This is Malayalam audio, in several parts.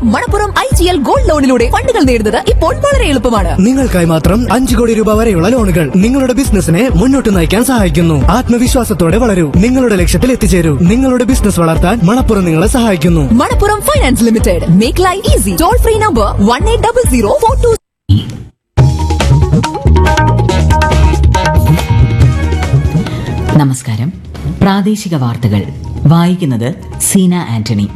Manappuram I G L gold ലോണിലൂടെ ഫണ്ടുകൾ നേടുന്നത് ഇപ്പോൾ വളരെ എളുപ്പമാണ് നിങ്ങൾക്കായി മാത്രം അഞ്ചു കോടി രൂപ വരെയുള്ള ലോണുകൾ നിങ്ങളുടെ ബിസിനസിനെ മുന്നോട്ട് നയിക്കാൻ സഹായിക്കുന്നു ആത്മവിശ്വാസത്തോടെ വളരൂ നിങ്ങളുടെ ലക്ഷ്യത്തിൽ എത്തിച്ചേരൂ നിങ്ങളുടെ ബിസിനസ് വളർത്താൻ മണപ്പുറം നിങ്ങളെ സഹായിക്കുന്നു Manappuram finance limited make life easy toll free number one eight double zero four two നമസ്കാരം പ്രാദേശിക വാർത്തകൾ വായിക്കുന്നത് സീന ആന്റണി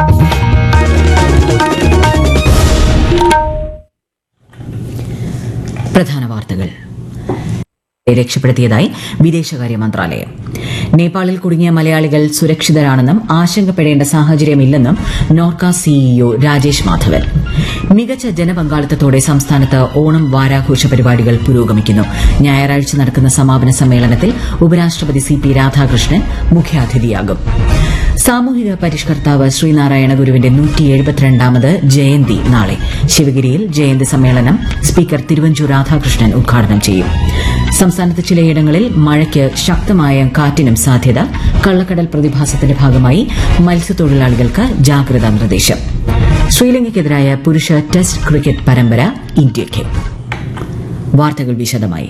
പ്രധാന വാർത്തകൾ രക്ഷപ്പെടുത്തിയതായി വിദേശകാര്യ മന്ത്രാലയം നേപ്പാളിൽ കുടുങ്ങിയ മലയാളികൾ സുരക്ഷിതരാണെന്നും ആശങ്കപ്പെടേണ്ട സാഹചര്യമില്ലെന്നും നോർക്ക സിഇഒ രാജേഷ് മാധവൻ മികച്ച ജനപങ്കാളിത്തത്തോടെ സംസ്ഥാനത്ത് ഓണം വാരാഘോഷ പരിപാടികൾ പുരോഗമിക്കുന്നു ഞായറാഴ്ച നടക്കുന്ന സമാപന സമ്മേളനത്തിൽ ഉപരാഷ്ട്രപതി സി പി രാധാകൃഷ്ണൻ മുഖ്യാതിഥിയാകും സാമൂഹിക പരിഷ്കർത്താവ് ശ്രീനാരായണ ഗുരുവിന്റെ നൂറ്റി എഴുപത്തിരണ്ടാമത് ജയന്തി നാളെ ശിവഗിരിയിൽ ജയന്തി സമ്മേളനം സ്പീക്കർ തിരുവഞ്ചൂർ രാധാകൃഷ്ണൻ ഉദ്ഘാടനം ചെയ്യും സംസ്ഥാനത്ത് ചിലയിടങ്ങളിൽ മഴയ്ക്ക് ശക്തമായ കാറ്റിനും സാധ്യത കള്ളക്കടൽ പ്രതിഭാസത്തിന്റെ ഭാഗമായി മത്സ്യത്തൊഴിലാളികൾക്ക് ജാഗ്രതാ നിർദ്ദേശം ശ്രീലങ്കയ്ക്കെതിരായ പുരുഷ ടെസ്റ്റ് ക്രിക്കറ്റ് പരമ്പര ഇന്ത്യയ്ക്ക് വാർത്തകൾ വിശദമായി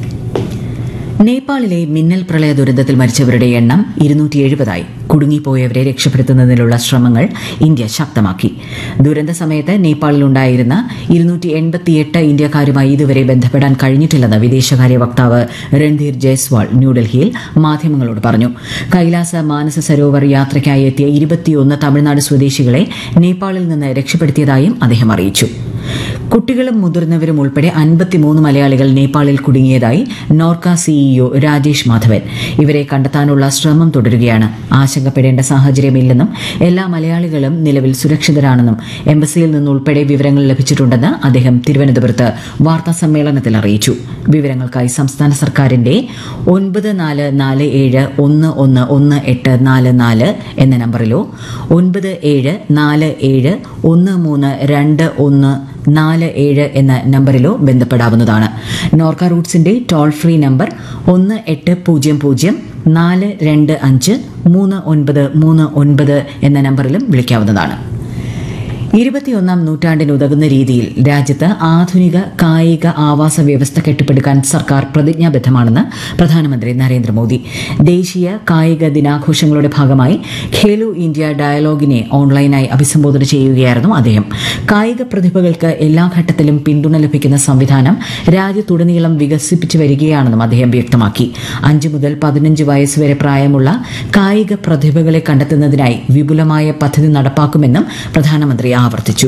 നേപ്പാളിലെ മിന്നൽ പ്രളയ ദുരന്തത്തിൽ മരിച്ചവരുടെ എണ്ണം ഇരുന്നൂറ്റി എഴുപതായി കുടുങ്ങിപ്പോയവരെ രക്ഷപ്പെടുത്തുന്നതിനുള്ള ശ്രമങ്ങൾ ഇന്ത്യ ശക്തമാക്കി ദുരന്ത സമയത്ത് നേപ്പാളിലുണ്ടായിരുന്ന ഇരുന്നൂറ്റി എൺപത്തിയെട്ട് ഇന്ത്യക്കാരുമായി ഇതുവരെ ബന്ധപ്പെടാൻ കഴിഞ്ഞിട്ടില്ലെന്ന് വിദേശകാര്യ വക്താവ് രൺധീർ ജയ്സ്വാൾ ന്യൂഡൽഹിയിൽ മാധ്യമങ്ങളോട് പറഞ്ഞു കൈലാസ മാനസ സരോവർ യാത്രയ്ക്കായി എത്തിയ ഇരുപത്തിയൊന്ന് തമിഴ്നാട് സ്വദേശികളെ നേപ്പാളിൽ നിന്ന് രക്ഷപ്പെടുത്തിയതായും അദ്ദേഹം അറിയിച്ചു കുട്ടികളും മുതിർന്നവരും ഉൾപ്പെടെ അൻപത്തിമൂന്ന് മലയാളികൾ നേപ്പാളിൽ കുടുങ്ങിയതായി നോർക്ക സിഇഒ രാജേഷ് മാധവൻ ഇവരെ കണ്ടെത്താനുള്ള ശ്രമം തുടരുകയാണ് ആശങ്കപ്പെടേണ്ട സാഹചര്യമില്ലെന്നും എല്ലാ മലയാളികളും നിലവിൽ സുരക്ഷിതരാണെന്നും എംബസിയിൽ നിന്നുൾപ്പെടെ വിവരങ്ങൾ ലഭിച്ചിട്ടുണ്ടെന്ന് അദ്ദേഹം തിരുവനന്തപുരത്ത് വാർത്താ സമ്മേളനത്തിൽ അറിയിച്ചു വിവരങ്ങൾക്കായി സംസ്ഥാന സർക്കാരിന്റെ ഒൻപത് നാല് നാല് ഏഴ് ഒന്ന് ഒന്ന് ഒന്ന് എട്ട് നാല് നാല് എന്ന നമ്പറിലോ ഒൻപത് ഏഴ് നാല് ഏഴ് ഒന്ന് മൂന്ന് രണ്ട് ഒന്ന് നാല് ഏഴ് എന്ന നമ്പറിലോ ബന്ധപ്പെടാവുന്നതാണ് നോർക്ക റൂട്ട്സിന്റെ ടോൾ ഫ്രീ നമ്പർ ഒന്ന് എട്ട് പൂജ്യം പൂജ്യം നാല് രണ്ട് അഞ്ച് മൂന്ന് ഒൻപത് മൂന്ന് ഒൻപത് എന്ന നമ്പറിലും വിളിക്കാവുന്നതാണ് ഇരുപത്തിയൊന്നാം നൂറ്റാണ്ടിനുതകുന്ന രീതിയിൽ രാജ്യത്ത് ആധുനിക കായിക ആവാസ വ്യവസ്ഥ കെട്ടിപ്പടുക്കാൻ സർക്കാർ പ്രതിജ്ഞാബദ്ധമാണെന്ന് പ്രധാനമന്ത്രി നരേന്ദ്രമോദി ദേശീയ കായിക ദിനാഘോഷങ്ങളുടെ ഭാഗമായി ഖേലോ ഇന്ത്യ ഡയലോഗിനെ ഓൺലൈനായി അഭിസംബോധന ചെയ്യുകയായിരുന്നു അദ്ദേഹം കായിക പ്രതിഭകൾക്ക് എല്ലാ ഘട്ടത്തിലും പിന്തുണ ലഭിക്കുന്ന സംവിധാനം രാജ്യത്തുടനീളം വികസിപ്പിച്ചു വരികയാണെന്നും അദ്ദേഹം വ്യക്തമാക്കി അഞ്ചു മുതൽ പതിനഞ്ച് വയസ്സ് വരെ പ്രായമുള്ള കായിക പ്രതിഭകളെ കണ്ടെത്തുന്നതിനായി വിപുലമായ പദ്ധതി നടപ്പാക്കുമെന്നും പ്രധാനമന്ത്രി ആവർത്തിച്ചു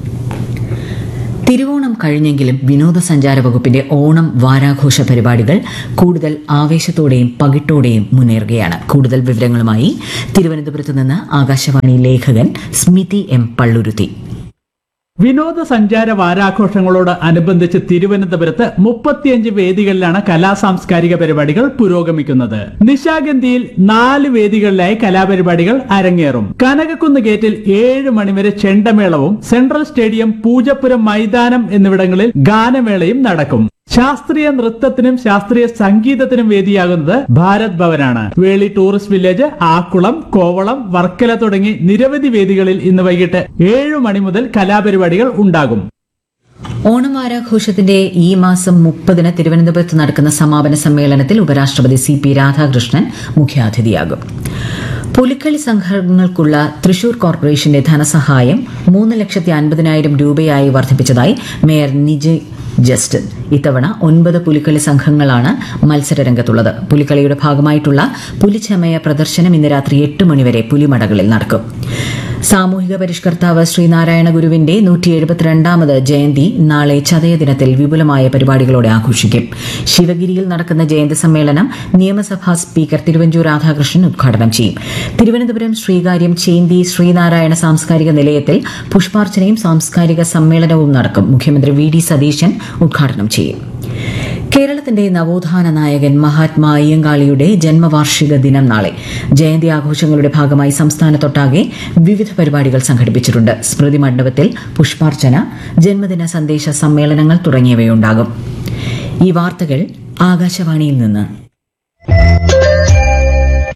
തിരുവോണം കഴിഞ്ഞെങ്കിലും വിനോദസഞ്ചാര വകുപ്പിന്റെ ഓണം വാരാഘോഷ പരിപാടികൾ കൂടുതൽ ആവേശത്തോടെയും പകിട്ടോടെയും മുന്നേറുകയാണ് കൂടുതൽ വിവരങ്ങളുമായി തിരുവനന്തപുരത്ത് നിന്ന് ആകാശവാണി ലേഖകൻ സ്മിതി എം പള്ളുരുത്തി വിനോദസഞ്ചാര വാരാഘോഷങ്ങളോട് അനുബന്ധിച്ച് തിരുവനന്തപുരത്ത് മുപ്പത്തിയഞ്ച് വേദികളിലാണ് കലാ സാംസ്കാരിക പരിപാടികൾ പുരോഗമിക്കുന്നത് നിശാഗന്ധിയിൽ നാല് വേദികളിലായി കലാപരിപാടികൾ അരങ്ങേറും കനകക്കുന്ന് ഗേറ്റിൽ ഏഴ് മണിവരെ ചെണ്ടമേളവും സെൻട്രൽ സ്റ്റേഡിയം പൂജപ്പുരം മൈതാനം എന്നിവിടങ്ങളിൽ ഗാനമേളയും നടക്കും ശാസ്ത്രീയ നൃത്തത്തിനും ശാസ്ത്രീയ സംഗീതത്തിനും വേദിയാകുന്നത് ഭാരത് ഭവനാണ് വേളി ടൂറിസ്റ്റ് വില്ലേജ് ആക്കുളം കോവളം വർക്കല തുടങ്ങി നിരവധി വേദികളിൽ ഇന്ന് വൈകിട്ട് ഏഴു മണി മുതൽ കലാപരിപാടികൾ ഉണ്ടാകും ഓണം വാരാഘോഷത്തിന്റെ ഈ മാസം മുപ്പതിന് തിരുവനന്തപുരത്ത് നടക്കുന്ന സമാപന സമ്മേളനത്തിൽ ഉപരാഷ്ട്രപതി സി പി രാധാകൃഷ്ണൻ മുഖ്യാതിഥിയാകും പുലിക്കളി സംഘങ്ങൾക്കുള്ള തൃശൂർ കോർപ്പറേഷന്റെ ധനസഹായം മൂന്ന് ലക്ഷത്തി അൻപതിനായിരം രൂപയായി വർദ്ധിപ്പിച്ചതായി മേയർ നിജയ് ജസ്റ്റിൻ ഇത്തവണ ഒൻപത് പുലിക്കളി സംഘങ്ങളാണ് മത്സരരംഗത്തുള്ളത് പുലിക്കളിയുടെ ഭാഗമായിട്ടുള്ള പുലിച്ചമയ പ്രദർശനം ഇന്ന് രാത്രി എട്ട് മണിവരെ പുലിമടകളിൽ നടക്കും സാമൂഹിക പരിഷ്കർത്താവ് ശ്രീനാരായണ ഗുരുവിന്റെ നൂറ്റി എഴുപത്തിരണ്ടാമത് ജയന്തി നാളെ ചതയ ദിനത്തിൽ വിപുലമായ പരിപാടികളോടെ ആഘോഷിക്കും ശിവഗിരിയിൽ നടക്കുന്ന ജയന്തി സമ്മേളനം നിയമസഭാ സ്പീക്കർ തിരുവഞ്ചൂർ രാധാകൃഷ്ണൻ ഉദ്ഘാടനം ചെയ്യും തിരുവനന്തപുരം ശ്രീകാര്യം ചേന്തി ശ്രീനാരായണ സാംസ്കാരിക നിലയത്തിൽ പുഷ്പാർച്ചനയും സാംസ്കാരിക സമ്മേളനവും നടക്കും മുഖ്യമന്ത്രി വി ഡി സതീശൻ ഉദ്ഘാടനം ചെയ്യും കേരളത്തിന്റെ നവോത്ഥാന നായകൻ മഹാത്മാ അയ്യങ്കാളിയുടെ ജന്മവാർഷിക ദിനം നാളെ ജയന്തി ആഘോഷങ്ങളുടെ ഭാഗമായി സംസ്ഥാനത്തൊട്ടാകെ വിവിധ പരിപാടികൾ സംഘടിപ്പിച്ചിട്ടുണ്ട് സ്മൃതി മണ്ഡപത്തിൽ പുഷ്പാർച്ചന ജന്മദിന സന്ദേശ സമ്മേളനങ്ങൾ തുടങ്ങിയവയുണ്ടാകും ഈ വാർത്തകൾ ആകാശവാണിയിൽ നിന്ന്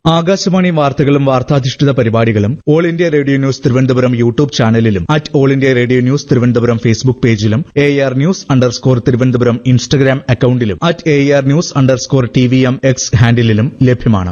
ആകാശവാണി വാർത്തകളും വാർത്താധിഷ്ഠിത പരിപാടികളും all India radio news Thiruvananthapuram YouTube ചാനലിലും at all India radio news Thiruvananthapuram Facebook പേജിലും A R news underscore Thiruvananthapuram Instagram അക്കൌണ്ടിലും at A R news underscore T V M X ഹാൻഡിലും ലഭ്യമാണ്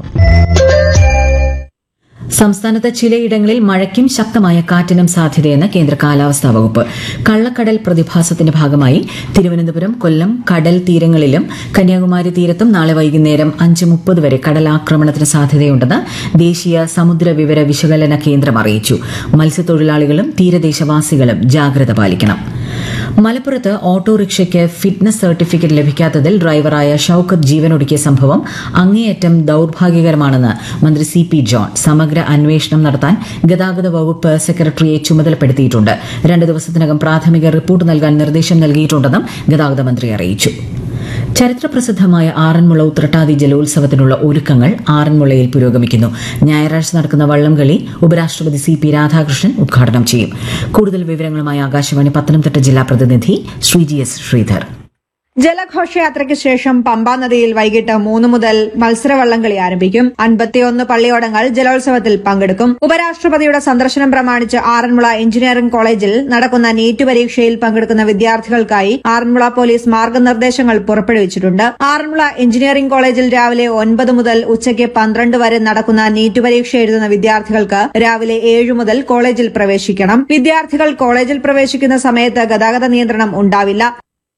സംസ്ഥാനത്ത് ചിലയിടങ്ങളിൽ മഴയ്ക്കും ശക്തമായ കാറ്റിനും സാധ്യതയെന്ന് കേന്ദ്ര കാലാവസ്ഥാ വകുപ്പ് കള്ളക്കടൽ പ്രതിഭാസത്തിന്റെ ഭാഗമായി തിരുവനന്തപുരം കൊല്ലം കടൽ തീരങ്ങളിലും കന്യാകുമാരി തീരത്തും നാളെ വൈകുന്നേരം അഞ്ച് മുപ്പത് വരെ കടലാക്രമണത്തിന് സാധ്യതയുണ്ടെന്ന് ദേശീയ സമുദ്ര വിവര വിശകലന കേന്ദ്രം അറിയിച്ചു മത്സ്യത്തൊഴിലാളികളും തീരദേശവാസികളും ജാഗ്രത പാലിക്കണം മലപ്പുറത്ത് ഓട്ടോറിക്ഷയ്ക്ക് ഫിറ്റ്നസ് സർട്ടിഫിക്കറ്റ് ലഭിക്കാത്തതിൽ ഡ്രൈവറായ ഷൌക്കത്ത് ജീവനൊടുക്കിയ സംഭവം അങ്ങേയറ്റം ദൌർഭാഗ്യകരമാണെന്ന് മന്ത്രി സി പി ജോൺ സമഗ്ര അന്വേഷണം നടത്താൻ ഗതാഗത വകുപ്പ് സെക്രട്ടറിയെ ചുമതലപ്പെടുത്തിയിട്ടുണ്ട് രണ്ട് ദിവസത്തിനകം പ്രാഥമിക റിപ്പോർട്ട് നൽകാൻ നിർദ്ദേശം നൽകിയിട്ടുണ്ടെന്നും ഗതാഗത മന്ത്രി അറിയിച്ചു ചരിത്രപ്രസിദ്ധമായ ആറന്മുള ഉത്രട്ടാതി ജലോത്സവത്തിനുള്ള ഒരുക്കങ്ങൾ ആറന്മുളയിൽ പുരോഗമിക്കുന്നു ഞായറാഴ്ച നടക്കുന്ന വള്ളംകളി ഉപരാഷ്ട്രപതി സി പി രാധാകൃഷ്ണൻ ഉദ്ഘാടനം ചെയ്യും കൂടുതൽ വിവരങ്ങളുമായി ആകാശവാണി പത്തനംതിട്ട ജില്ലാ പ്രതിനിധി ശ്രീജി എസ് ശ്രീധർ ജലഘോഷയാത്രയ്ക്ക് ശേഷം പമ്പാ നദിയിൽ വൈകിട്ട് മൂന്ന് മുതൽ മത്സരവള്ളംകളി ആരംഭിക്കും അൻപത്തിയൊന്ന് പള്ളിയോടങ്ങൾ ജലോത്സവത്തിൽ പങ്കെടുക്കും ഉപരാഷ്ട്രപതിയുടെ സന്ദർശനം പ്രമാണിച്ച് ആറന്മുള എഞ്ചിനീയറിംഗ് കോളേജിൽ നടക്കുന്ന നീറ്റ് പരീക്ഷയിൽ പങ്കെടുക്കുന്ന വിദ്യാർത്ഥികൾക്കായി ആറന്മുള പോലീസ് മാർഗനിർദ്ദേശങ്ങൾ പുറപ്പെടുവിച്ചിട്ടുണ്ട് ആറന്മുള എഞ്ചിനീയറിംഗ് കോളേജിൽ രാവിലെ ഒൻപത് മുതൽ ഉച്ചയ്ക്ക് പന്ത്രണ്ട് വരെ നടക്കുന്ന നീറ്റ് പരീക്ഷ എഴുതുന്ന വിദ്യാർത്ഥികൾക്ക് രാവിലെ ഏഴ് മുതൽ കോളേജിൽ പ്രവേശിക്കണം വിദ്യാർത്ഥികൾ കോളേജിൽ പ്രവേശിക്കുന്ന സമയത്ത് ഗതാഗത നിയന്ത്രണം ഉണ്ടാവില്ല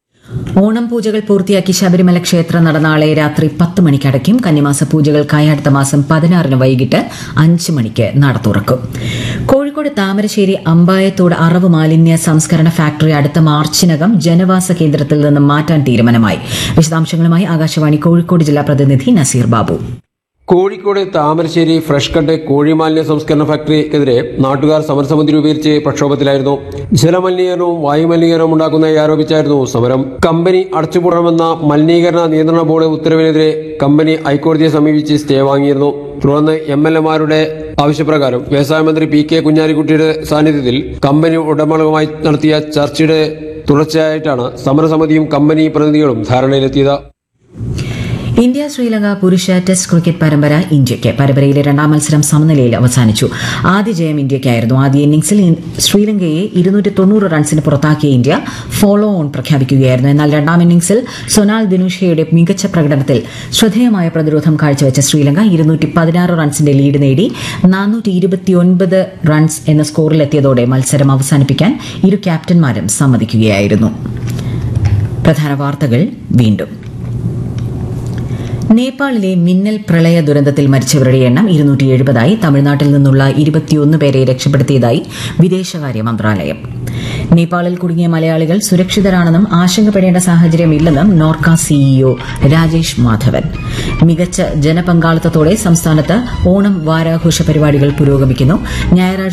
ഓണം പൂജകൾ പൂർത്തിയാക്കി ശബരിമല ക്ഷേത്ര നട നാളെ രാത്രി പത്ത് മണിക്ക് അടയ്ക്കും കന്നിമാസ പൂജകൾക്കായി അടുത്ത മാസം പതിനാറിന് വൈകിട്ട് അഞ്ച് മണിക്ക് നട തുറക്കും കോഴിക്കോട് താമരശ്ശേരി അമ്പായത്തോട് അറവ് മാലിന്യ സംസ്കരണ ഫാക്ടറി അടുത്ത മാർച്ചിനകം ജനവാസ കേന്ദ്രത്തിൽ നിന്നും മാറ്റാൻ തീരുമാനമായി വിശദാംശങ്ങളുമായി ആകാശവാണി കോഴിക്കോട് ജില്ലാ പ്രതിനിധി നസീർ ബാബു കോഴിക്കോട് താമരശ്ശേരി ഫ്രഷ് കട്ട് കോഴിമാലിന്യ സംസ്കരണ ഫാക്ടറിക്കെതിരെ നാട്ടുകാർ സമരസമിതി രൂപീകരിച്ച് പ്രക്ഷോഭത്തിലായിരുന്നു ജലമലിനീകരണവും വായുമലിനീകരണവും ഉണ്ടാക്കുന്നതായി ആരോപിച്ചായിരുന്നു സമരം കമ്പനി അടച്ചുപൂടണമെന്ന മലിനീകരണ നിയന്ത്രണ ബോർഡ് ഉത്തരവിനെതിരെ കമ്പനി ഹൈക്കോടതിയെ സമീപിച്ച് സ്റ്റേ വാങ്ങിയിരുന്നു തുടർന്ന് എം എൽ എമാരുടെ ആവശ്യപ്രകാരം വ്യവസായ മന്ത്രി പി കെ കുഞ്ഞാലിക്കുട്ടിയുടെ സാന്നിധ്യത്തിൽ കമ്പനി ഉടമകളുമായി നടത്തിയ ചർച്ചയുടെ തുടർച്ചയായിട്ടാണ് സമരസമിതിയും കമ്പനി പ്രതിനിധികളും ധാരണയിലെത്തിയത് ഇന്ത്യ ശ്രീലങ്ക പുരുഷ ടെസ്റ്റ് ക്രിക്കറ്റ് പരമ്പര ഇന്ത്യയ്ക്ക് പരമ്പരയിലെ രണ്ടാം മത്സരം സമനിലയിൽ അവസാനിച്ചു ആദ്യ ജയം ഇന്ത്യയ്ക്കായിരുന്നു ആദ്യ ഇന്നിംഗ്സിൽ ഇൻ- ശ്രീലങ്കയെ ഇരുന്നൂറ്റി തൊണ്ണൂറ് റൺസിന് പുറത്താക്കിയ ഇന്ത്യ ഫോളോ ഓൺ പ്രഖ്യാപിക്കുകയായിരുന്നു എന്നാൽ രണ്ടാം ഇന്നിംഗ്സിൽ സൊനാൽ ദിനുഷയുടെ മികച്ച പ്രകടനത്തിൽ ശ്രദ്ധേയമായ പ്രതിരോധം കാഴ്ചവെച്ച ശ്രീലങ്ക ഇരുന്നൂറ്റി പതിനാറ് റൺസിന്റെ ലീഡ് നേടി നാനൂറ്റി ഇരുപത്തിയൊൻപത് റൺസ് എന്ന സ്കോറിലെത്തിയതോടെ മത്സരം അവസാനിപ്പിക്കാൻ ഇരു ക്യാപ്റ്റന്മാരും സമ്മതിക്കുകയായിരുന്നു പ്രധാന വാർത്തകൾ വീണ്ടും നേപ്പാളിലെ മിന്നൽ പ്രളയ ദുരന്തത്തിൽ മരിച്ചവരുടെ എണ്ണം ഇരുന്നൂറ്റി എഴുപതായി തമിഴ്നാട്ടിൽ നിന്നുള്ള ഇരുപത്തിയൊന്ന് പേരെ രക്ഷപ്പെടുത്തിയതായി വിദേശകാര്യ മന്ത്രാലയം നേപ്പാളിൽ കുടുങ്ങിയ മലയാളികൾ സുരക്ഷിതരാണെന്നും ആശങ്കപ്പെടേണ്ട സാഹചര്യമില്ലെന്നും നോർക്ക സിഇഒ രാജേഷ് മാധവൻ മികച്ച ജനപങ്കാളിത്തത്തോടെ സംസ്ഥാനത്ത് ഓണം വാരാഘോഷ പരിപാടികൾ പുരോഗമിക്കുന്നു ഞായറാഴ്ച